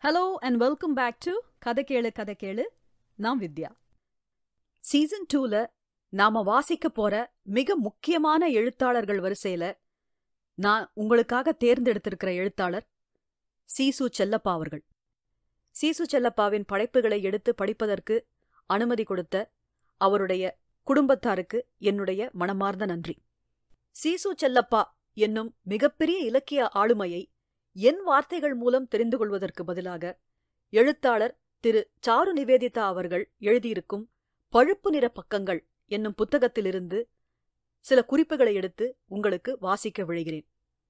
hello and welcome back to கதை கேளு கதை கேளு நான் வித்யா சீசன் டூல நாம வாசிக்க போற மிக முக்கியமான எழுத்தாளர்கள் வரிசையில நான் உங்களுக்காக தேர்ந்தெடுத்திருக்கிற எழுத்தாளர் சீசு செல்லப்பா அவர்கள் சீசு செல்லப்பாவின் படைப்புகளை எடுத்து படிப்பதற்கு அனுமதி கொடுத்த அவருடைய குடும்பத்தாருக்கு என்னுடைய மனமார்ந்த நன்றி சீசு செல்லப்பா என்னும் மிகப்பெரிய இலக்கிய ஆளுமையை என் வார்த்தைகள் மூலம் தெரிந்து கொள்வதற்கு பதிலாக எழுத்தாளர் திரு சாரு நிவேதிதா அவர்கள் எழுதியிருக்கும் பழுப்பு நிற பக்கங்கள் என்னும் புத்தகத்திலிருந்து சில குறிப்புகளை எடுத்து உங்களுக்கு வாசிக்க விழைகிறேன்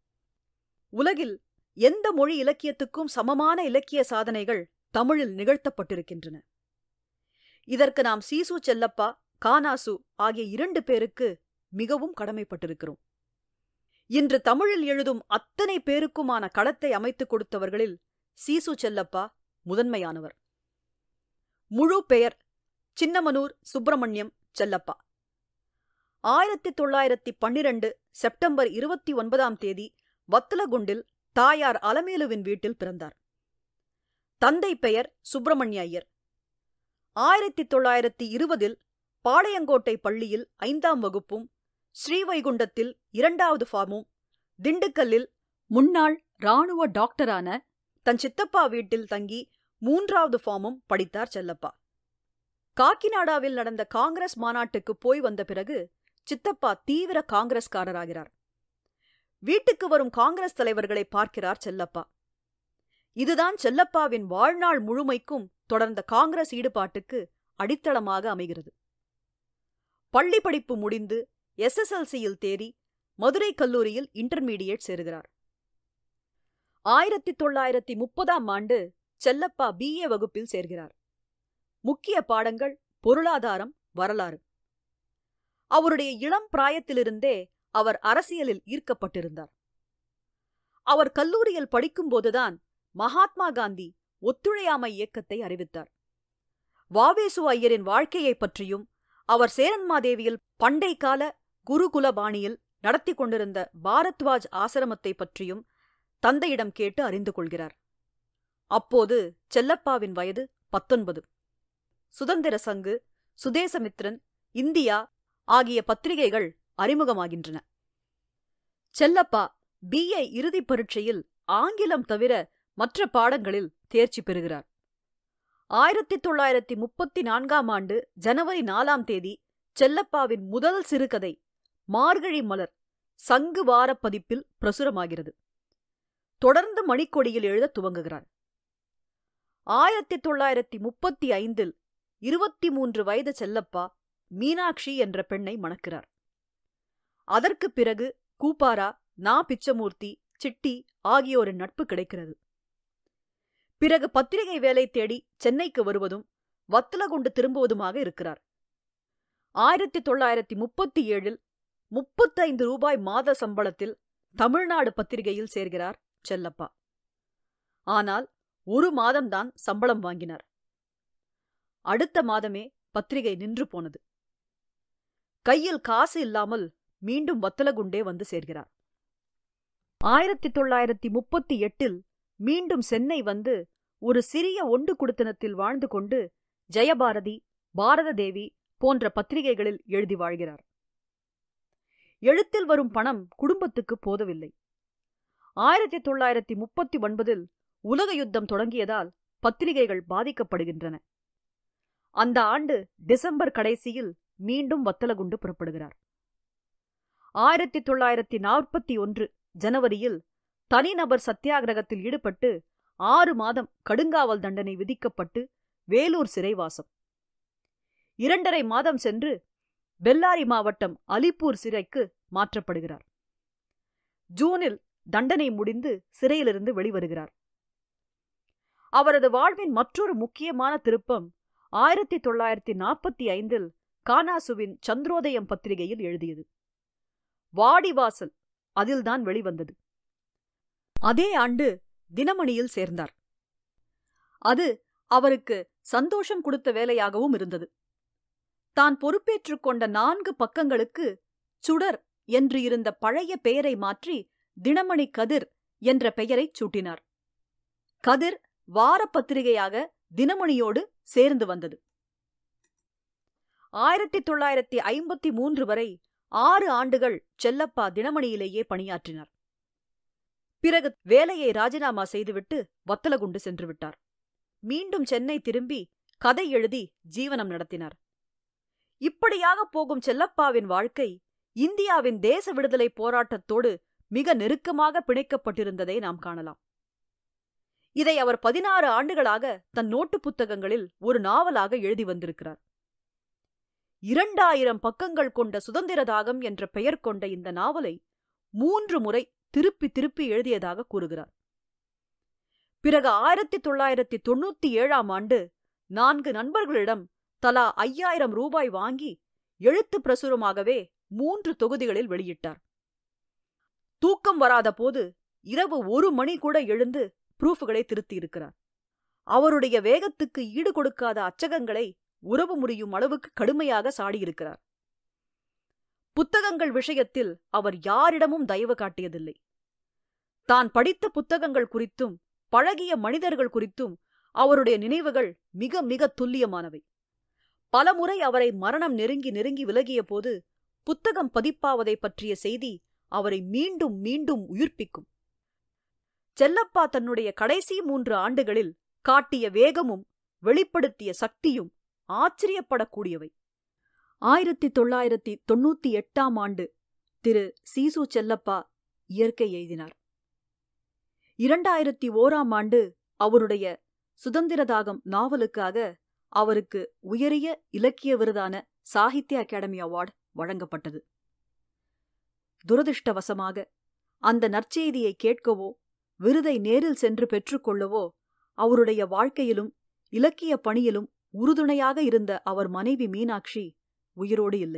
உலகில் எந்த மொழி இலக்கியத்துக்கும் சமமான இலக்கிய சாதனைகள் தமிழில் நிகழ்த்தப்பட்டிருக்கின்றன இதற்கு நாம் சீசு செல்லப்பா கானாசு ஆகிய இரண்டு பேருக்கு மிகவும் கடமைப்பட்டிருக்கிறோம் இன்று தமிழில் எழுதும் அத்தனை பேருக்குமான களத்தை அமைத்துக் கொடுத்தவர்களில் சீசு செல்லப்பா முதன்மையானவர் முழு பெயர் சின்னமனூர் சுப்பிரமணியம் செல்லப்பா ஆயிரத்தி தொள்ளாயிரத்தி பன்னிரண்டு செப்டம்பர் இருபத்தி ஒன்பதாம் தேதி வத்தலகுண்டில் தாயார் அலமேலுவின் வீட்டில் பிறந்தார் தந்தை பெயர் சுப்பிரமணிய ஐயர் ஆயிரத்தி தொள்ளாயிரத்தி இருபதில் பாளையங்கோட்டை பள்ளியில் ஐந்தாம் வகுப்பும் ஸ்ரீவைகுண்டத்தில் இரண்டாவது ஃபார்மும் திண்டுக்கல்லில் முன்னாள் இராணுவ டாக்டரான தன் சித்தப்பா வீட்டில் தங்கி மூன்றாவது ஃபார்மும் படித்தார் செல்லப்பா காக்கிநாடாவில் நடந்த காங்கிரஸ் மாநாட்டுக்கு போய் வந்த பிறகு சித்தப்பா தீவிர காங்கிரஸ்காரராகிறார் வீட்டுக்கு வரும் காங்கிரஸ் தலைவர்களை பார்க்கிறார் செல்லப்பா இதுதான் செல்லப்பாவின் வாழ்நாள் முழுமைக்கும் தொடர்ந்த காங்கிரஸ் ஈடுபாட்டுக்கு அடித்தளமாக அமைகிறது பள்ளி படிப்பு முடிந்து எஸ்எஸ்எல்சியில் தேறி மதுரை கல்லூரியில் இன்டர்மீடியேட் சேருகிறார் ஆயிரத்தி தொள்ளாயிரத்தி முப்பதாம் ஆண்டு செல்லப்பா பிஏ வகுப்பில் சேர்கிறார் முக்கிய பாடங்கள் பொருளாதாரம் வரலாறு அவருடைய இளம் பிராயத்திலிருந்தே அவர் அரசியலில் ஈர்க்கப்பட்டிருந்தார் அவர் கல்லூரியில் படிக்கும்போதுதான் மகாத்மா காந்தி ஒத்துழையாமை இயக்கத்தை அறிவித்தார் வாவேசு ஐயரின் வாழ்க்கையைப் பற்றியும் அவர் சேரன்மாதேவியில் பண்டை கால குருகுல பாணியில் நடத்தி கொண்டிருந்த பாரத்வாஜ் ஆசிரமத்தை பற்றியும் தந்தையிடம் கேட்டு அறிந்து கொள்கிறார் அப்போது செல்லப்பாவின் வயது பத்தொன்பது சுதந்திர சங்கு சுதேசமித்ரன் இந்தியா ஆகிய பத்திரிகைகள் அறிமுகமாகின்றன செல்லப்பா பிஏ இறுதிப் பரீட்சையில் ஆங்கிலம் தவிர மற்ற பாடங்களில் தேர்ச்சி பெறுகிறார் ஆயிரத்தி தொள்ளாயிரத்தி முப்பத்தி நான்காம் ஆண்டு ஜனவரி நாலாம் தேதி செல்லப்பாவின் முதல் சிறுகதை மார்கழி மலர் சங்கு வார பதிப்பில் பிரசுரமாகிறது தொடர்ந்து மணிக்கொடியில் எழுத துவங்குகிறார் ஆயிரத்தி தொள்ளாயிரத்தி முப்பத்தி ஐந்தில் இருபத்தி மூன்று வயது செல்லப்பா மீனாட்சி என்ற பெண்ணை மணக்கிறார் அதற்கு பிறகு கூப்பாரா நா பிச்சமூர்த்தி சிட்டி ஆகியோரின் நட்பு கிடைக்கிறது பிறகு பத்திரிகை வேலை தேடி சென்னைக்கு வருவதும் வத்தலகுண்டு திரும்புவதுமாக இருக்கிறார் ஆயிரத்தி தொள்ளாயிரத்தி முப்பத்தி ஏழில் முப்பத்தைந்து ரூபாய் மாத சம்பளத்தில் தமிழ்நாடு பத்திரிகையில் சேர்கிறார் செல்லப்பா ஆனால் ஒரு மாதம்தான் சம்பளம் வாங்கினார் அடுத்த மாதமே பத்திரிகை நின்று போனது கையில் காசு இல்லாமல் மீண்டும் வத்தலகுண்டே வந்து சேர்கிறார் ஆயிரத்தி தொள்ளாயிரத்தி முப்பத்தி எட்டில் மீண்டும் சென்னை வந்து ஒரு சிறிய ஒண்டு குடுத்தனத்தில் வாழ்ந்து கொண்டு ஜெயபாரதி பாரத தேவி போன்ற பத்திரிகைகளில் எழுதி வாழ்கிறார் எழுத்தில் வரும் பணம் குடும்பத்துக்கு போதவில்லை ஆயிரத்தி தொள்ளாயிரத்தி முப்பத்தி ஒன்பதில் உலக யுத்தம் தொடங்கியதால் பத்திரிகைகள் பாதிக்கப்படுகின்றன அந்த ஆண்டு டிசம்பர் கடைசியில் மீண்டும் வத்தலகுண்டு புறப்படுகிறார் ஆயிரத்தி தொள்ளாயிரத்தி நாற்பத்தி ஒன்று ஜனவரியில் தனிநபர் சத்தியாகிரகத்தில் ஈடுபட்டு ஆறு மாதம் கடுங்காவல் தண்டனை விதிக்கப்பட்டு வேலூர் சிறைவாசம் இரண்டரை மாதம் சென்று பெல்லாரி மாவட்டம் அலிப்பூர் சிறைக்கு மாற்றப்படுகிறார் ஜூனில் தண்டனை முடிந்து சிறையிலிருந்து வெளிவருகிறார் அவரது வாழ்வின் மற்றொரு முக்கியமான திருப்பம் ஆயிரத்தி தொள்ளாயிரத்தி நாற்பத்தி ஐந்தில் கானாசுவின் சந்திரோதயம் பத்திரிகையில் எழுதியது வாடிவாசல் அதில்தான் வெளிவந்தது அதே ஆண்டு தினமணியில் சேர்ந்தார் அது அவருக்கு சந்தோஷம் கொடுத்த வேலையாகவும் இருந்தது தான் பொறுப்பேற்றுக் கொண்ட நான்கு பக்கங்களுக்கு சுடர் என்று இருந்த பழைய பெயரை மாற்றி தினமணி கதிர் என்ற பெயரைச் சூட்டினார் கதிர் வார பத்திரிகையாக தினமணியோடு சேர்ந்து வந்தது ஆயிரத்தி தொள்ளாயிரத்தி ஐம்பத்தி மூன்று வரை ஆறு ஆண்டுகள் செல்லப்பா தினமணியிலேயே பணியாற்றினார் பிறகு வேலையை ராஜினாமா செய்துவிட்டு வத்தலகுண்டு சென்று விட்டார் மீண்டும் சென்னை திரும்பி கதை எழுதி ஜீவனம் நடத்தினார் இப்படியாக போகும் செல்லப்பாவின் வாழ்க்கை இந்தியாவின் தேச விடுதலை போராட்டத்தோடு மிக நெருக்கமாக பிணைக்கப்பட்டிருந்ததை நாம் காணலாம் இதை அவர் பதினாறு ஆண்டுகளாக தன் நோட்டு புத்தகங்களில் ஒரு நாவலாக எழுதி வந்திருக்கிறார் இரண்டாயிரம் பக்கங்கள் கொண்ட சுதந்திர தாகம் என்ற பெயர் கொண்ட இந்த நாவலை மூன்று முறை திருப்பி திருப்பி எழுதியதாக கூறுகிறார் பிறகு ஆயிரத்தி தொள்ளாயிரத்தி தொண்ணூத்தி ஏழாம் ஆண்டு நான்கு நண்பர்களிடம் தலா ஐயாயிரம் ரூபாய் வாங்கி எழுத்து பிரசுரமாகவே மூன்று தொகுதிகளில் வெளியிட்டார் தூக்கம் வராத போது இரவு ஒரு மணி கூட எழுந்து ப்ரூஃப்களை திருத்தியிருக்கிறார் அவருடைய வேகத்துக்கு ஈடு கொடுக்காத அச்சகங்களை உறவு முறியும் அளவுக்கு கடுமையாக சாடியிருக்கிறார் புத்தகங்கள் விஷயத்தில் அவர் யாரிடமும் தயவு காட்டியதில்லை தான் படித்த புத்தகங்கள் குறித்தும் பழகிய மனிதர்கள் குறித்தும் அவருடைய நினைவுகள் மிக மிக துல்லியமானவை பலமுறை அவரை மரணம் நெருங்கி நெருங்கி விலகிய போது புத்தகம் பதிப்பாவதை பற்றிய செய்தி அவரை மீண்டும் மீண்டும் உயிர்ப்பிக்கும் செல்லப்பா தன்னுடைய கடைசி மூன்று ஆண்டுகளில் காட்டிய வேகமும் வெளிப்படுத்திய சக்தியும் ஆச்சரியப்படக்கூடியவை ஆயிரத்தி தொள்ளாயிரத்தி தொண்ணூத்தி எட்டாம் ஆண்டு திரு சீசு செல்லப்பா இயற்கை எழுதினார் இரண்டாயிரத்தி ஓராம் ஆண்டு அவருடைய சுதந்திரதாகம் நாவலுக்காக அவருக்கு உயரிய இலக்கிய விருதான சாகித்ய அகாடமி அவார்டு வழங்கப்பட்டது துரதிருஷ்டவசமாக அந்த நற்செய்தியை கேட்கவோ விருதை நேரில் சென்று பெற்றுக்கொள்ளவோ அவருடைய வாழ்க்கையிலும் இலக்கிய பணியிலும் உறுதுணையாக இருந்த அவர் மனைவி மீனாட்சி உயிரோடு இல்லை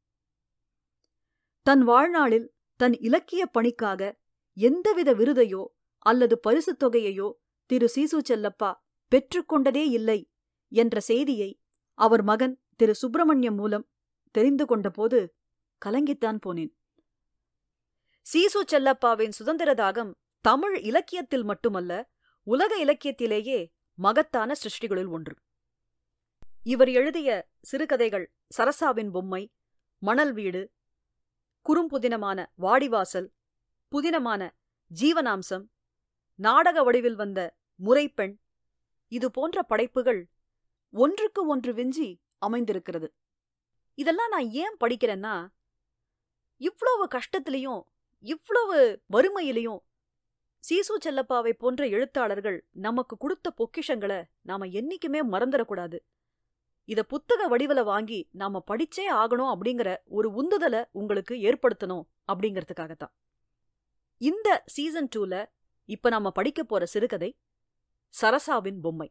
தன் வாழ்நாளில் தன் இலக்கிய பணிக்காக எந்தவித விருதையோ அல்லது பரிசுத் தொகையையோ திரு சீசு செல்லப்பா பெற்றுக்கொண்டதே இல்லை என்ற செய்தியை அவர் மகன் திரு சுப்பிரமணியம் மூலம் தெரிந்து கொண்டபோது கலங்கித்தான் போனேன் சீசு செல்லப்பாவின் சுதந்திர தாகம் தமிழ் இலக்கியத்தில் மட்டுமல்ல உலக இலக்கியத்திலேயே மகத்தான சிருஷ்டிகளில் ஒன்று இவர் எழுதிய சிறுகதைகள் சரசாவின் பொம்மை மணல் வீடு குறும்புதினமான வாடிவாசல் புதினமான ஜீவனாம்சம் நாடக வடிவில் வந்த முறைப்பெண் இது போன்ற படைப்புகள் ஒன்றுக்கு ஒன்று விஞ்சி அமைந்திருக்கிறது இதெல்லாம் நான் ஏன் படிக்கிறேன்னா இவ்வளவு கஷ்டத்திலையும் இவ்வளவு வறுமையிலையும் சீசு செல்லப்பாவை போன்ற எழுத்தாளர்கள் நமக்கு கொடுத்த பொக்கிஷங்களை நாம என்னைக்குமே மறந்துடக்கூடாது இத புத்தக வடிவில வாங்கி நாம படிச்சே ஆகணும் அப்படிங்கிற ஒரு உந்துதலை உங்களுக்கு ஏற்படுத்தணும் அப்படிங்கறதுக்காகத்தான் இந்த சீசன் டூல இப்ப நாம படிக்க போற சிறுகதை சரசாவின் பொம்மை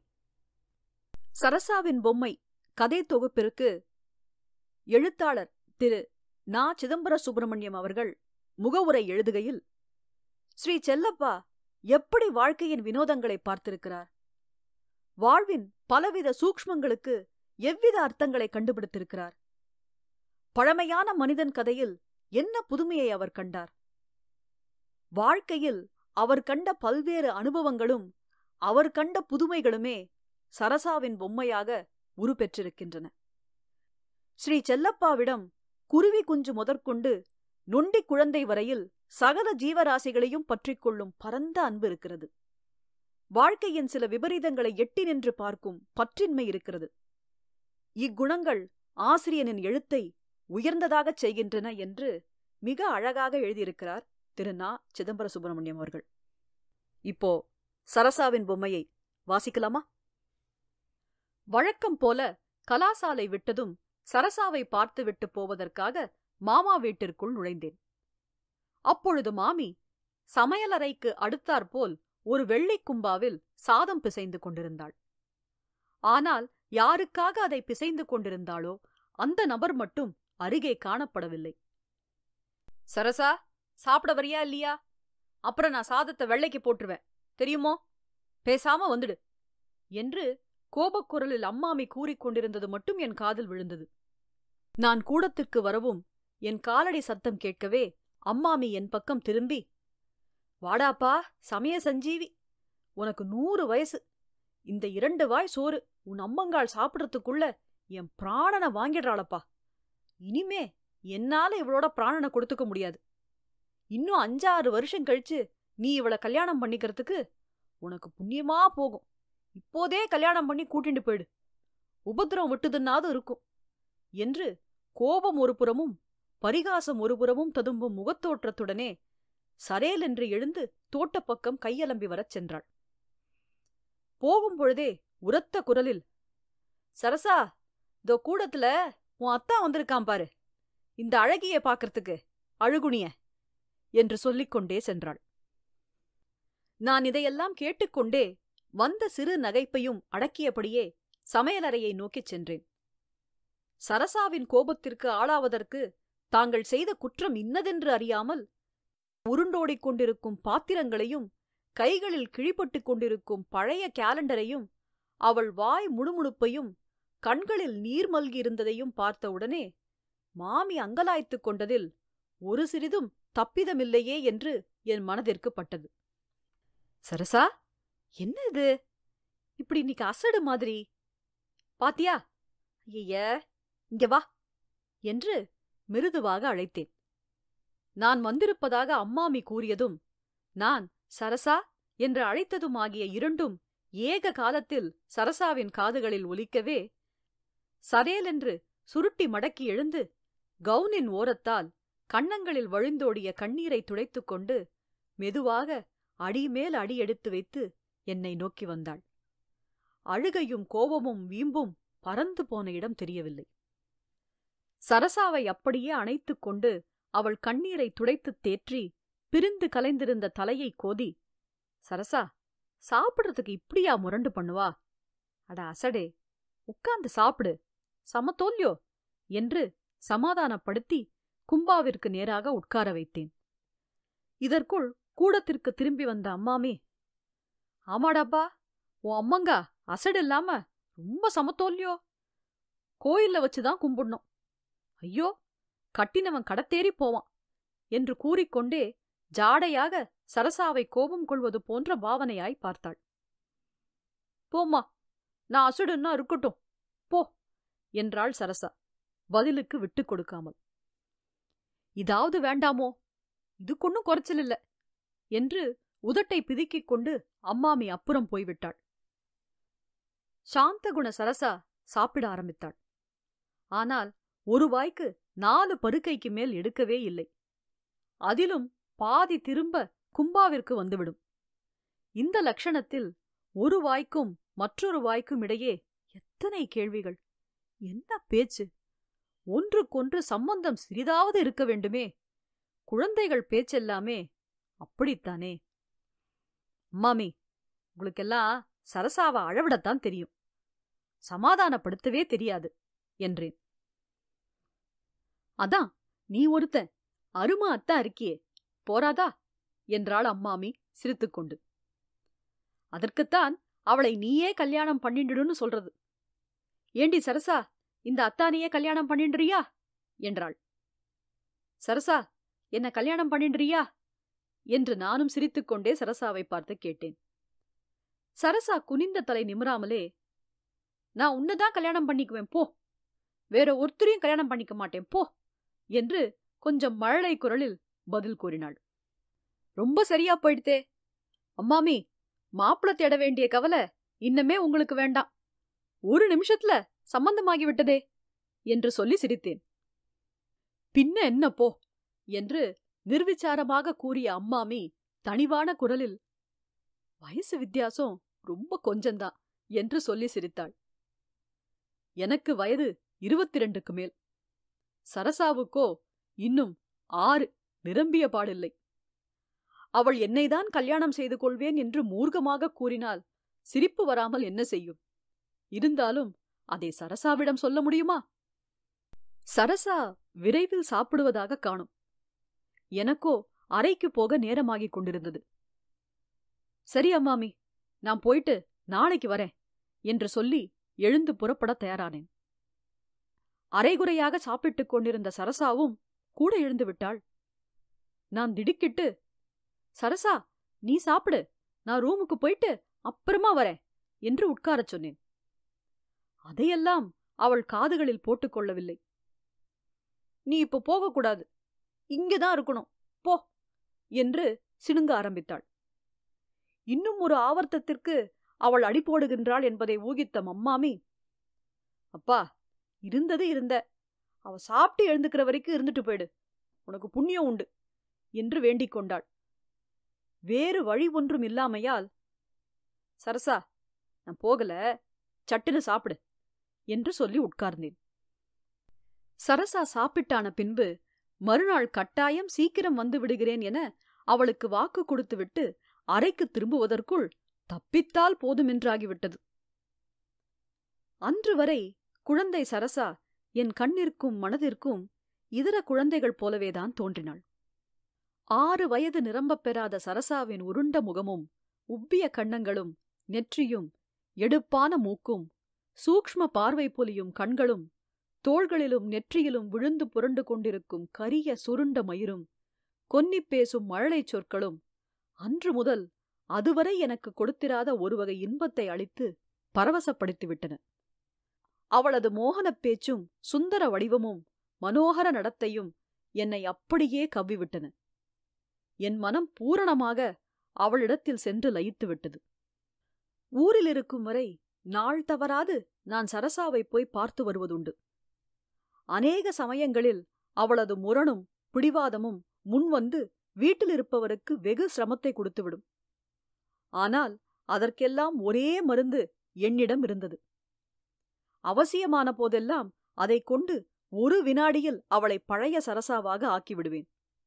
சரசாவின் பொம்மை கதை தொகுப்பிற்கு எழுத்தாளர் திரு நா சிதம்பர சுப்பிரமணியம் அவர்கள் முகவுரை எழுதுகையில் ஸ்ரீ செல்லப்பா எப்படி வாழ்க்கையின் வினோதங்களை பார்த்திருக்கிறார் வாழ்வின் பலவித சூக்ஷ்மங்களுக்கு எவ்வித அர்த்தங்களை கண்டுபிடித்திருக்கிறார் பழமையான மனிதன் கதையில் என்ன புதுமையை அவர் கண்டார் வாழ்க்கையில் அவர் கண்ட பல்வேறு அனுபவங்களும் அவர் கண்ட புதுமைகளுமே சரசாவின் பொம்மையாக உருப்பெற்றிருக்கின்றன ஸ்ரீ செல்லப்பாவிடம் குருவி குஞ்சு முதற்கொண்டு நொண்டி குழந்தை வரையில் சகல ஜீவராசிகளையும் பற்றிக் கொள்ளும் பரந்த அன்பு இருக்கிறது வாழ்க்கையின் சில விபரீதங்களை எட்டி நின்று பார்க்கும் பற்றின்மை இருக்கிறது இக்குணங்கள் ஆசிரியனின் எழுத்தை உயர்ந்ததாகச் செய்கின்றன என்று மிக அழகாக எழுதியிருக்கிறார் திரு நா சிதம்பர சுப்பிரமணியம் அவர்கள் இப்போ சரசாவின் பொம்மையை வாசிக்கலாமா வழக்கம் போல கலாசாலை விட்டதும் சரசாவை பார்த்துவிட்டு போவதற்காக மாமா வீட்டிற்குள் நுழைந்தேன் அப்பொழுது மாமி சமையலறைக்கு அடுத்தாற்போல் ஒரு வெள்ளிக் கும்பாவில் சாதம் பிசைந்து கொண்டிருந்தாள் ஆனால் யாருக்காக அதை பிசைந்து கொண்டிருந்தாளோ அந்த நபர் மட்டும் அருகே காணப்படவில்லை சரசா சாப்பிட வரியா இல்லையா அப்புறம் நான் சாதத்தை வெள்ளைக்கு போட்டுருவேன் தெரியுமோ பேசாம வந்துடு என்று கோபக்குரலில் அம்மாமி கூறிக்கொண்டிருந்தது மட்டும் என் காதில் விழுந்தது நான் கூடத்திற்கு வரவும் என் காலடி சத்தம் கேட்கவே அம்மாமி என் பக்கம் திரும்பி வாடாப்பா சமய சஞ்சீவி உனக்கு நூறு வயசு இந்த இரண்டு வாய் சோறு உன் அம்மங்காள் சாப்பிடறதுக்குள்ள என் பிராணனை வாங்கிடுறாளப்பா இனிமே என்னால இவளோட பிராணனை கொடுத்துக்க முடியாது இன்னும் அஞ்சாறு வருஷம் கழிச்சு நீ இவள கல்யாணம் பண்ணிக்கிறதுக்கு உனக்கு புண்ணியமா போகும் இப்போதே கல்யாணம் பண்ணி கூட்டிட்டு போயிடு உபத்திரம் விட்டுதுன்னாது இருக்கும் என்று கோபம் ஒரு புறமும் பரிகாசம் ஒரு புறமும் ததும்பும் முகத்தோற்றத்துடனே சரேல் என்று எழுந்து தோட்டப்பக்கம் கையலம்பி வரச் சென்றாள் போகும் பொழுதே உரத்த குரலில் சரசா இதோ கூடத்துல உன் அத்தா வந்திருக்கான் பாரு இந்த அழகிய பாக்கறதுக்கு அழுகுனிய என்று சொல்லிக் கொண்டே சென்றாள் நான் இதையெல்லாம் கேட்டுக்கொண்டே வந்த சிறு நகைப்பையும் அடக்கியபடியே சமையலறையை நோக்கிச் சென்றேன் சரசாவின் கோபத்திற்கு ஆளாவதற்கு தாங்கள் செய்த குற்றம் இன்னதென்று அறியாமல் உருண்டோடிக் கொண்டிருக்கும் பாத்திரங்களையும் கைகளில் கிழிபட்டுக் கொண்டிருக்கும் பழைய கேலண்டரையும் அவள் வாய் முணுமுணுப்பையும் கண்களில் நீர் மல்கியிருந்ததையும் பார்த்தவுடனே மாமி அங்கலாய்த்துக் கொண்டதில் ஒரு சிறிதும் தப்பிதமில்லையே என்று என் மனதிற்கு பட்டது சரசா என்ன இது இப்படி இன்னைக்கு அசடு மாதிரி பாத்தியா ஐய இங்க வா என்று மிருதுவாக அழைத்தேன் நான் வந்திருப்பதாக அம்மாமி கூறியதும் நான் சரசா என்று அழைத்ததுமாகிய இரண்டும் ஏக காலத்தில் சரசாவின் காதுகளில் ஒலிக்கவே சரேலென்று சுருட்டி மடக்கி எழுந்து கவுனின் ஓரத்தால் கன்னங்களில் வழிந்தோடிய கண்ணீரை துடைத்துக் கொண்டு மெதுவாக அடிமேல் அடி எடுத்து வைத்து என்னை நோக்கி வந்தாள் அழுகையும் கோபமும் வீம்பும் பறந்து போன இடம் தெரியவில்லை சரசாவை அப்படியே அணைத்துக் கொண்டு அவள் கண்ணீரை துடைத்துத் தேற்றி பிரிந்து கலைந்திருந்த தலையை கோதி சரசா சாப்பிடுறதுக்கு இப்படியா முரண்டு பண்ணுவா அட அசடே உட்கார்ந்து சாப்பிடு சமத்தோல்யோ என்று சமாதானப்படுத்தி கும்பாவிற்கு நேராக உட்கார வைத்தேன் இதற்குள் கூடத்திற்கு திரும்பி வந்த அம்மாமே ஆமாடாப்பா உன் அம்மங்கா அசடு இல்லாம ரொம்ப சமத்தோல்யோ கோயில்ல வச்சுதான் கும்பிடணும் ஐயோ கட்டினவன் கடத்தேறி போவான் என்று கூறிக்கொண்டே ஜாடையாக சரசாவை கோபம் கொள்வது போன்ற பாவனையாய் பார்த்தாள் போம்மா நான் அசுடுன்னா இருக்கட்டும் போ என்றாள் சரசா பதிலுக்கு விட்டுக் கொடுக்காமல் இதாவது வேண்டாமோ இதுக்கொன்னும் குறைச்சல் இல்ல என்று உதட்டை பிதுக்கிக் கொண்டு அம்மாமி அப்புறம் போய்விட்டாள் சாந்தகுண சரசா சாப்பிட ஆரம்பித்தாள் ஆனால் ஒரு வாய்க்கு நாலு பருக்கைக்கு மேல் எடுக்கவே இல்லை அதிலும் பாதி திரும்ப கும்பாவிற்கு வந்துவிடும் இந்த லட்சணத்தில் ஒரு வாய்க்கும் மற்றொரு வாய்க்கும் இடையே எத்தனை கேள்விகள் என்ன பேச்சு ஒன்றுக்கொன்று சம்பந்தம் சிறிதாவது இருக்க வேண்டுமே குழந்தைகள் பேச்செல்லாமே அப்படித்தானே அம்மாமி உங்களுக்கெல்லாம் சரசாவ அழவிடத்தான் தெரியும் சமாதானப்படுத்தவே தெரியாது என்றேன் அதான் நீ ஒருத்தன் அருமா அத்தா இருக்கியே போராதா என்றாள் அம்மாமி சிரித்துக்கொண்டு அதற்குத்தான் அவளை நீயே கல்யாணம் பண்ணிடுன்னு சொல்றது ஏண்டி சரசா இந்த அத்தானையே கல்யாணம் பண்ணிடுறியா என்றாள் சரசா என்ன கல்யாணம் பண்ணிடுறியா என்று நானும் சிரித்துக்கொண்டே சரசாவை பார்த்து கேட்டேன் சரசா குனிந்த தலை நிமிராமலே நான் உன்னதான் கல்யாணம் பண்ணிக்குவேன் போ வேற ஒருத்தரையும் கல்யாணம் பண்ணிக்க மாட்டேன் போ என்று கொஞ்சம் மழலை குரலில் பதில் கூறினாள் ரொம்ப சரியா போயிடுத்தே அம்மாமி மாப்பிள தேட வேண்டிய கவலை இன்னமே உங்களுக்கு வேண்டாம் ஒரு நிமிஷத்துல சம்பந்தமாகி விட்டதே என்று சொல்லி சிரித்தேன் பின்ன என்ன போ என்று நிர்விச்சாரமாக கூறிய அம்மாமி தனிவான குரலில் வயசு வித்தியாசம் ரொம்ப கொஞ்சந்தான் என்று சொல்லி சிரித்தாள் எனக்கு வயது இருபத்தி ரெண்டுக்கு மேல் சரசாவுக்கோ இன்னும் ஆறு நிரம்பிய பாடில்லை அவள் என்னைதான் கல்யாணம் செய்து கொள்வேன் என்று மூர்க்கமாக கூறினால் சிரிப்பு வராமல் என்ன செய்யும் இருந்தாலும் அதை சரசாவிடம் சொல்ல முடியுமா சரசா விரைவில் சாப்பிடுவதாக காணும் எனக்கோ அறைக்கு போக நேரமாகிக் கொண்டிருந்தது சரி அம்மாமி நான் போயிட்டு நாளைக்கு வரேன் என்று சொல்லி எழுந்து புறப்பட தயாரானேன் அரைகுறையாக சாப்பிட்டுக் கொண்டிருந்த சரசாவும் கூட எழுந்து விட்டாள் நான் திடுக்கிட்டு சரசா நீ சாப்பிடு நான் ரூமுக்கு போயிட்டு அப்புறமா வரேன் என்று உட்காரச் சொன்னேன் அதையெல்லாம் அவள் காதுகளில் போட்டுக்கொள்ளவில்லை நீ இப்ப போகக்கூடாது இங்கதான் இருக்கணும் போ என்று சிணுங்க ஆரம்பித்தாள் இன்னும் ஒரு ஆவர்த்தத்திற்கு அவள் அடி போடுகின்றாள் என்பதை ஊகித்த மம்மாமி அப்பா இருந்தது இருந்த அவ சாப்பிட்டு எழுந்துக்கிற வரைக்கும் இருந்துட்டு போயிடு உனக்கு புண்ணியம் உண்டு என்று வேண்டிக் கொண்டாள் வேறு வழி ஒன்றும் இல்லாமையால் சரசா நான் போகல சட்டுன்னு சாப்பிடு என்று சொல்லி உட்கார்ந்தேன் சரசா சாப்பிட்டான பின்பு மறுநாள் கட்டாயம் சீக்கிரம் வந்து விடுகிறேன் என அவளுக்கு வாக்கு கொடுத்துவிட்டு அறைக்கு திரும்புவதற்குள் தப்பித்தால் போதுமென்றாகிவிட்டது அன்று வரை குழந்தை சரசா என் கண்ணிற்கும் மனதிற்கும் இதர குழந்தைகள் போலவேதான் தோன்றினாள் ஆறு வயது நிரம்பப் பெறாத சரசாவின் உருண்ட முகமும் உப்பிய கண்ணங்களும் நெற்றியும் எடுப்பான மூக்கும் சூக்ஷ்ம பார்வை பொலியும் கண்களும் தோள்களிலும் நெற்றியிலும் விழுந்து புரண்டு கொண்டிருக்கும் கரிய சுருண்ட மயிரும் கொன்னிப் பேசும் மழலைச் சொற்களும் அன்று முதல் அதுவரை எனக்கு கொடுத்திராத ஒருவகை இன்பத்தை அளித்து பரவசப்படுத்திவிட்டன அவளது மோகனப் பேச்சும் சுந்தர வடிவமும் மனோகர நடத்தையும் என்னை அப்படியே கவ்விவிட்டன என் மனம் பூரணமாக அவளிடத்தில் சென்று லயித்து விட்டது ஊரில் இருக்கும் வரை நாள் தவறாது நான் சரசாவை போய் பார்த்து வருவதுண்டு அநேக சமயங்களில் அவளது முரணும் பிடிவாதமும் முன்வந்து வீட்டில் இருப்பவருக்கு வெகு சிரமத்தை கொடுத்துவிடும் ஆனால் அதற்கெல்லாம் ஒரே மருந்து என்னிடம் இருந்தது அவசியமான போதெல்லாம் அதைக் கொண்டு ஒரு வினாடியில் அவளை பழைய சரசாவாக ஆக்கிவிடுவேன்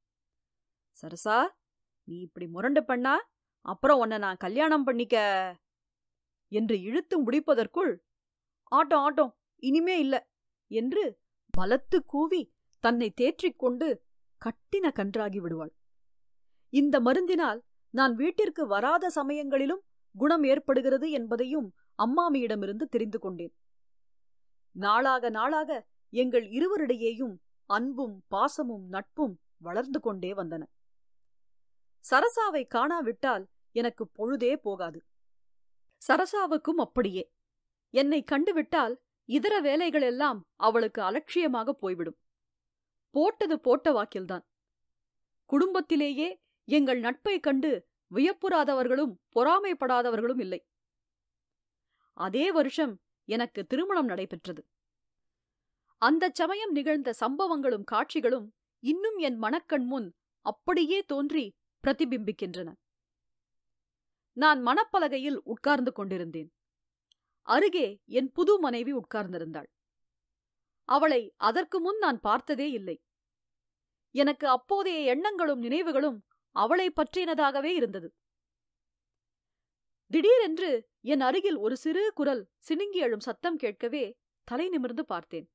சரசா நீ இப்படி முரண்டு பண்ணா அப்புறம் உன்னை நான் கல்யாணம் பண்ணிக்க என்று இழுத்து முடிப்பதற்குள் ஆட்டம் ஆட்டம் இனிமே இல்ல என்று பலத்து கூவி தன்னை தேற்றிக் கொண்டு கட்டின கன்றாகி விடுவாள் இந்த மருந்தினால் நான் வீட்டிற்கு வராத சமயங்களிலும் குணம் ஏற்படுகிறது என்பதையும் அம்மாமியிடமிருந்து தெரிந்து கொண்டேன் நாளாக நாளாக எங்கள் இருவரிடையேயும் அன்பும் பாசமும் நட்பும் வளர்ந்து கொண்டே வந்தன சரசாவை காணாவிட்டால் எனக்கு பொழுதே போகாது சரசாவுக்கும் அப்படியே என்னை கண்டுவிட்டால் இதர வேலைகளெல்லாம் அவளுக்கு அலட்சியமாக போய்விடும் போட்டது போட்ட வாக்கில்தான் குடும்பத்திலேயே எங்கள் நட்பைக் கண்டு வியப்புறாதவர்களும் பொறாமைப்படாதவர்களும் இல்லை அதே வருஷம் எனக்கு திருமணம் நடைபெற்றது அந்தச் சமயம் நிகழ்ந்த சம்பவங்களும் காட்சிகளும் இன்னும் என் மனக்கண் முன் அப்படியே தோன்றி பிரதிபிம்பிக்கின்றன நான் மணப்பலகையில் உட்கார்ந்து கொண்டிருந்தேன் அருகே என் புது மனைவி உட்கார்ந்திருந்தாள் அவளை அதற்கு முன் நான் பார்த்ததே இல்லை எனக்கு அப்போதைய எண்ணங்களும் நினைவுகளும் அவளை பற்றினதாகவே இருந்தது திடீரென்று என் அருகில் ஒரு சிறு குரல் சினுங்கி எழும் சத்தம் கேட்கவே தலை நிமிர்ந்து பார்த்தேன்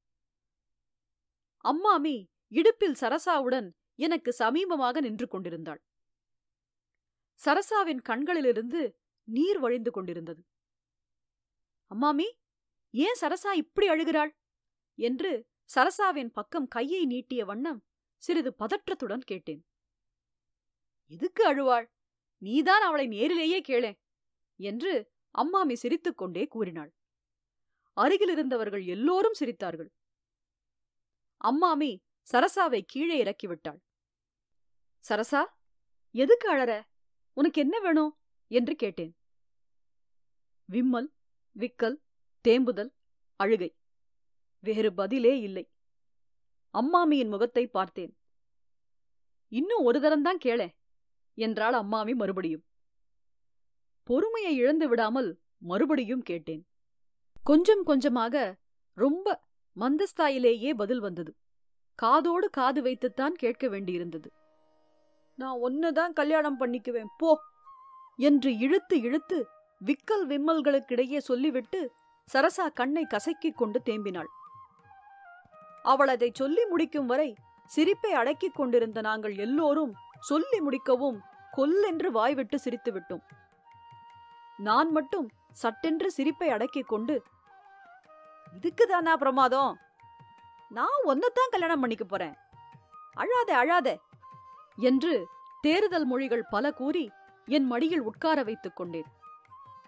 அம்மாமி இடுப்பில் சரசாவுடன் எனக்கு சமீபமாக நின்று கொண்டிருந்தாள் சரசாவின் கண்களிலிருந்து நீர் வழிந்து கொண்டிருந்தது அம்மாமி ஏன் சரசா இப்படி அழுகிறாள் என்று சரசாவின் பக்கம் கையை நீட்டிய வண்ணம் சிறிது பதற்றத்துடன் கேட்டேன் எதுக்கு அழுவாள் நீதான் அவளை நேரிலேயே கேளேன் என்று அம்மாமி சிரித்துக் கொண்டே கூறினாள் அருகிலிருந்தவர்கள் எல்லோரும் சிரித்தார்கள் அம்மாமி சரசாவை கீழே இறக்கிவிட்டாள் சரசா எதுக்கு அழற உனக்கு என்ன வேணும் என்று கேட்டேன் விம்மல் விக்கல் தேம்புதல் அழுகை வேறு பதிலே இல்லை அம்மாமியின் முகத்தை பார்த்தேன் இன்னும் ஒரு தரம்தான் கேளே என்றாள் அம்மாமி மறுபடியும் பொறுமையை இழந்து விடாமல் மறுபடியும் கேட்டேன் கொஞ்சம் கொஞ்சமாக ரொம்ப மந்தஸ்தாயிலேயே பதில் வந்தது காதோடு காது வைத்துத்தான் கேட்க வேண்டியிருந்தது நான் ஒன்னுதான் கல்யாணம் பண்ணிக்குவேன் போ என்று இழுத்து இழுத்து விக்கல் விம்மல்களுக்கிடையே சொல்லிவிட்டு சரசா கண்ணை கசக்கிக் கொண்டு தேம்பினாள் அவள் அதை சொல்லி முடிக்கும் வரை சிரிப்பை அடக்கிக் கொண்டிருந்த நாங்கள் எல்லோரும் சொல்லி முடிக்கவும் கொல்லென்று வாய்விட்டு சிரித்து விட்டோம் நான் மட்டும் சட்டென்று சிரிப்பை அடக்கிக் கொண்டு இதுக்குதானா பிரமாதம் நான் ஒன்னதான் கல்யாணம் பண்ணிக்க போறேன் அழாதே அழாதே என்று தேறுதல் மொழிகள் பல கூறி என் மடியில் உட்கார வைத்துக் கொண்டேன்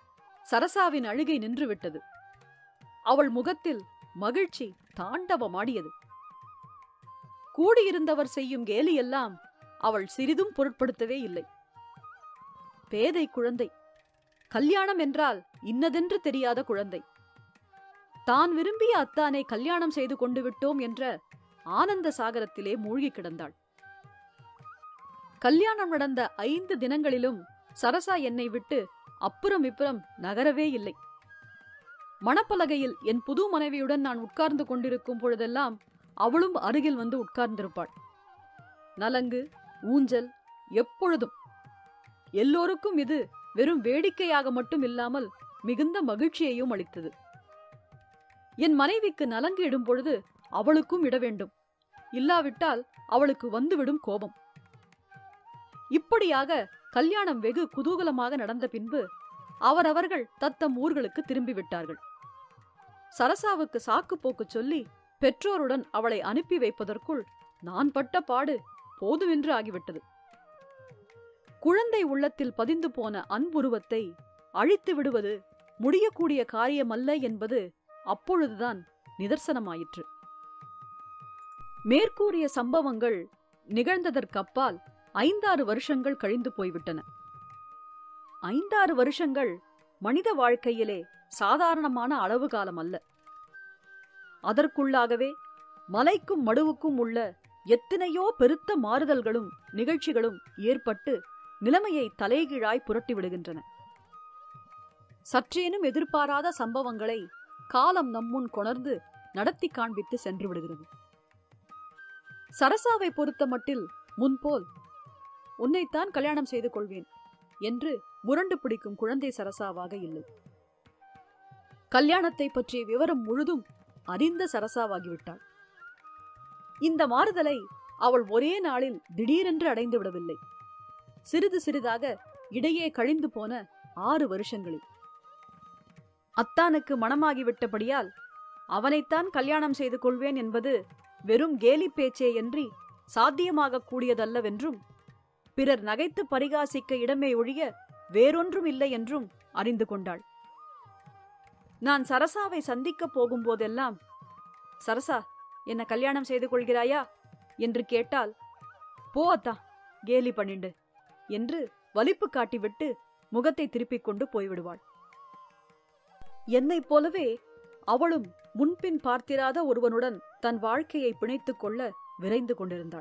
சரசாவின் அழுகை நின்றுவிட்டது அவள் முகத்தில் மகிழ்ச்சி தாண்டவமாடியது கூடியிருந்தவர் செய்யும் கேலியெல்லாம் அவள் சிறிதும் பொருட்படுத்தவே இல்லை பேதை குழந்தை கல்யாணம் என்றால் இன்னதென்று தெரியாத குழந்தை தான் விரும்பிய அத்தானை கல்யாணம் செய்து கொண்டு விட்டோம் என்ற ஆனந்த சாகரத்திலே மூழ்கி கிடந்தாள் கல்யாணம் நடந்த ஐந்து தினங்களிலும் சரசா என்னை விட்டு அப்புறம் இப்புறம் நகரவே இல்லை மணப்பலகையில் என் புது மனைவியுடன் நான் உட்கார்ந்து கொண்டிருக்கும் பொழுதெல்லாம் அவளும் அருகில் வந்து உட்கார்ந்திருப்பாள் நலங்கு ஊஞ்சல் எப்பொழுதும் எல்லோருக்கும் இது வெறும் வேடிக்கையாக மட்டும் இல்லாமல் மிகுந்த மகிழ்ச்சியையும் அளித்தது என் மனைவிக்கு நலங்கு இடும் பொழுது அவளுக்கும் இட வேண்டும் இல்லாவிட்டால் அவளுக்கு வந்துவிடும் கோபம் இப்படியாக கல்யாணம் வெகு குதூகலமாக நடந்த பின்பு அவரவர்கள் தத்தம் ஊர்களுக்கு திரும்பிவிட்டார்கள் சரசாவுக்கு சாக்கு போக்கு சொல்லி பெற்றோருடன் அவளை அனுப்பி வைப்பதற்குள் நான் பட்ட பாடு போதுமென்று ஆகிவிட்டது குழந்தை உள்ளத்தில் பதிந்து போன அன்புருவத்தை அழித்து விடுவது முடியக்கூடிய காரியமல்ல என்பது அப்பொழுதுதான் நிதர்சனமாயிற்று மேற்கூறிய சம்பவங்கள் நிகழ்ந்ததற்கப்பால் ஐந்தாறு வருஷங்கள் கழிந்து போய்விட்டன ஐந்தாறு வருஷங்கள் மனித வாழ்க்கையிலே சாதாரணமான அளவு காலம் அல்ல அதற்குள்ளாகவே மலைக்கும் மடுவுக்கும் உள்ள எத்தனையோ பெருத்த மாறுதல்களும் நிகழ்ச்சிகளும் ஏற்பட்டு நிலைமையை தலைகீழாய் புரட்டி விடுகின்றன சற்றேனும் எதிர்பாராத சம்பவங்களை காலம் நம்முன் கொணர்ந்து நடத்தி காண்பித்து சென்று விடுகிறது சரசாவை பொறுத்த மட்டில் முன்போல் உன்னைத்தான் கல்யாணம் செய்து கொள்வேன் என்று முரண்டு பிடிக்கும் குழந்தை சரசாவாக இல்லை கல்யாணத்தை பற்றிய விவரம் முழுதும் அறிந்த சரசாவாகிவிட்டாள் இந்த மாறுதலை அவள் ஒரே நாளில் திடீரென்று அடைந்து விடவில்லை சிறிது சிறிதாக இடையே கழிந்து போன ஆறு வருஷங்களில் அத்தானுக்கு மனமாகிவிட்டபடியால் அவனைத்தான் கல்யாணம் செய்து கொள்வேன் என்பது வெறும் கேலி பேச்சே என்றி சாத்தியமாகக் கூடியதல்லவென்றும் பிறர் நகைத்து பரிகாசிக்க இடமே ஒழிய வேறொன்றும் இல்லை என்றும் அறிந்து கொண்டாள் நான் சரசாவை சந்திக்கப் போகும்போதெல்லாம் சரசா என்ன கல்யாணம் செய்து கொள்கிறாயா என்று கேட்டால் போ அத்தா கேலி பண்ணிண்டு என்று வலிப்பு காட்டிவிட்டு முகத்தை திருப்பிக் கொண்டு போய்விடுவாள் என்னைப் போலவே அவளும் முன்பின் பார்த்திராத ஒருவனுடன் தன் வாழ்க்கையை பிணைத்துக் கொள்ள விரைந்து கொண்டிருந்தாள்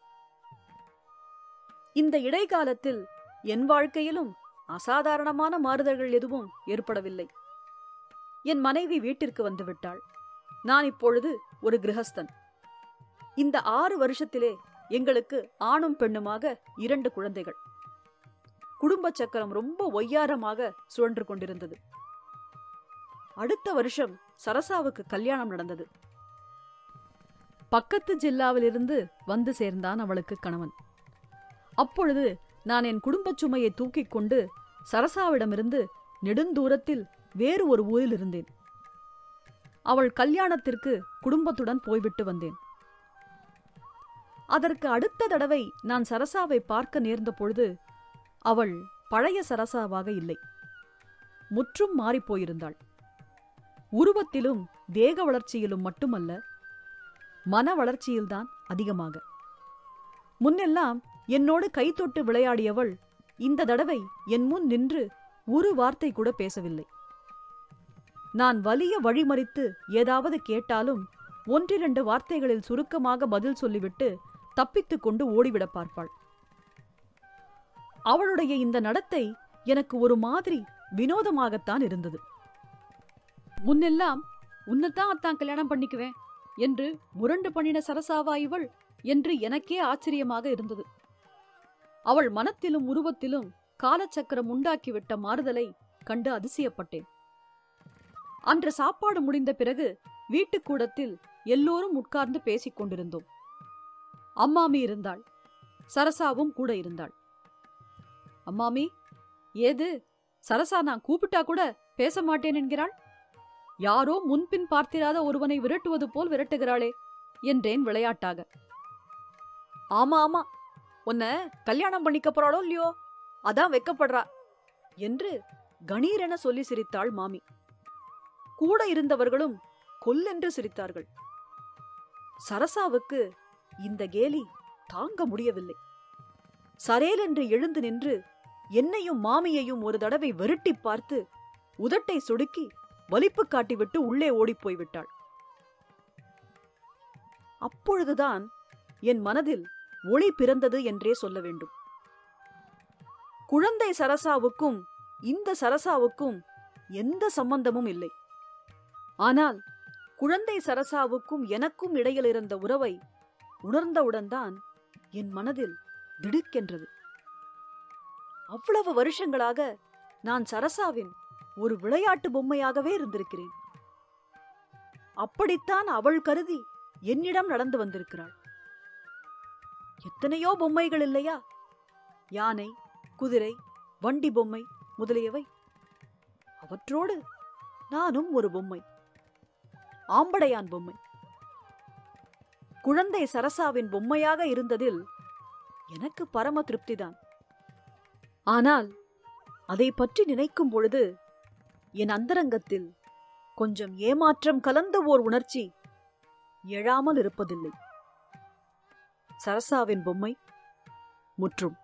இந்த இடைக்காலத்தில் என் வாழ்க்கையிலும் அசாதாரணமான மாறுதல்கள் எதுவும் ஏற்படவில்லை என் மனைவி வீட்டிற்கு வந்துவிட்டாள் நான் இப்பொழுது ஒரு கிரகஸ்தன் இந்த ஆறு வருஷத்திலே எங்களுக்கு ஆணும் பெண்ணுமாக இரண்டு குழந்தைகள் குடும்ப சக்கரம் ரொம்ப ஒய்யாரமாக சுழன்று கொண்டிருந்தது அடுத்த வருஷம் சரசாவுக்கு கல்யாணம் நடந்தது பக்கத்து ஜில்லாவிலிருந்து வந்து சேர்ந்தான் அவளுக்கு கணவன் அப்பொழுது நான் என் குடும்பச் சுமையை தூக்கிக் கொண்டு சரசாவிடமிருந்து நெடுந்தூரத்தில் வேறு ஒரு ஊரில் இருந்தேன் அவள் கல்யாணத்திற்கு குடும்பத்துடன் போய்விட்டு வந்தேன் அதற்கு அடுத்த தடவை நான் சரசாவை பார்க்க நேர்ந்த பொழுது அவள் பழைய சரசாவாக இல்லை முற்றும் மாறிப்போயிருந்தாள் உருவத்திலும் தேக வளர்ச்சியிலும் மட்டுமல்ல மன வளர்ச்சியில்தான் அதிகமாக முன்னெல்லாம் என்னோடு கை தொட்டு விளையாடியவள் இந்த தடவை என் முன் நின்று ஒரு வார்த்தை கூட பேசவில்லை நான் வலிய வழிமறித்து ஏதாவது கேட்டாலும் ஒன்றிரண்டு வார்த்தைகளில் சுருக்கமாக பதில் சொல்லிவிட்டு தப்பித்துக் கொண்டு ஓடிவிட பார்ப்பாள் அவளுடைய இந்த நடத்தை எனக்கு ஒரு மாதிரி வினோதமாகத்தான் இருந்தது முன்னெல்லாம் உன்னைத்தான் அத்தான் கல்யாணம் பண்ணிக்குவேன் என்று முரண்டு பண்ணின சரசாவா இவள் என்று எனக்கே ஆச்சரியமாக இருந்தது அவள் மனத்திலும் உருவத்திலும் காலச்சக்கரம் உண்டாக்கிவிட்ட மாறுதலை கண்டு அதிசயப்பட்டேன் அன்று சாப்பாடு முடிந்த பிறகு வீட்டுக்கூடத்தில் எல்லோரும் உட்கார்ந்து பேசிக் கொண்டிருந்தோம் அம்மாமி இருந்தாள் சரசாவும் கூட இருந்தாள் அம்மாமி ஏது சரசா நான் கூப்பிட்டா கூட பேச மாட்டேன் என்கிறாள் யாரோ முன்பின் பார்த்திராத ஒருவனை விரட்டுவது போல் விரட்டுகிறாளே என்றேன் விளையாட்டாக ஆமா ஆமா உன்னை கல்யாணம் பண்ணிக்க போறாளோ இல்லையோ அதான் வெக்கப்படுறா என்று கணீரென சொல்லி சிரித்தாள் மாமி கூட இருந்தவர்களும் கொல்லென்று சிரித்தார்கள் சரசாவுக்கு இந்த கேலி தாங்க முடியவில்லை சரேலென்று எழுந்து நின்று என்னையும் மாமியையும் ஒரு தடவை வெருட்டிப் பார்த்து உதட்டை சொடுக்கி வலிப்பு காட்டிவிட்டு உள்ளே ஓடிப்போய் விட்டாள் அப்பொழுதுதான் என் மனதில் ஒளி பிறந்தது என்றே சொல்ல வேண்டும் குழந்தை சரசாவுக்கும் இந்த சரசாவுக்கும் எந்த சம்பந்தமும் இல்லை ஆனால் குழந்தை சரசாவுக்கும் எனக்கும் இடையில் இருந்த உறவை உணர்ந்தவுடன்தான் என் மனதில் திடுக்கென்றது அவ்வளவு வருஷங்களாக நான் சரசாவின் ஒரு விளையாட்டு பொம்மையாகவே இருந்திருக்கிறேன் அப்படித்தான் அவள் கருதி என்னிடம் நடந்து வந்திருக்கிறாள் எத்தனையோ பொம்மைகள் இல்லையா யானை குதிரை வண்டி பொம்மை முதலியவை அவற்றோடு நானும் ஒரு பொம்மை ஆம்படையான் பொம்மை குழந்தை சரசாவின் பொம்மையாக இருந்ததில் எனக்கு பரம திருப்திதான் ஆனால் அதை பற்றி நினைக்கும் பொழுது என் அந்தரங்கத்தில் கொஞ்சம் ஏமாற்றம் கலந்த ஓர் உணர்ச்சி எழாமல் இருப்பதில்லை சரசாவின் பொம்மை முற்றும்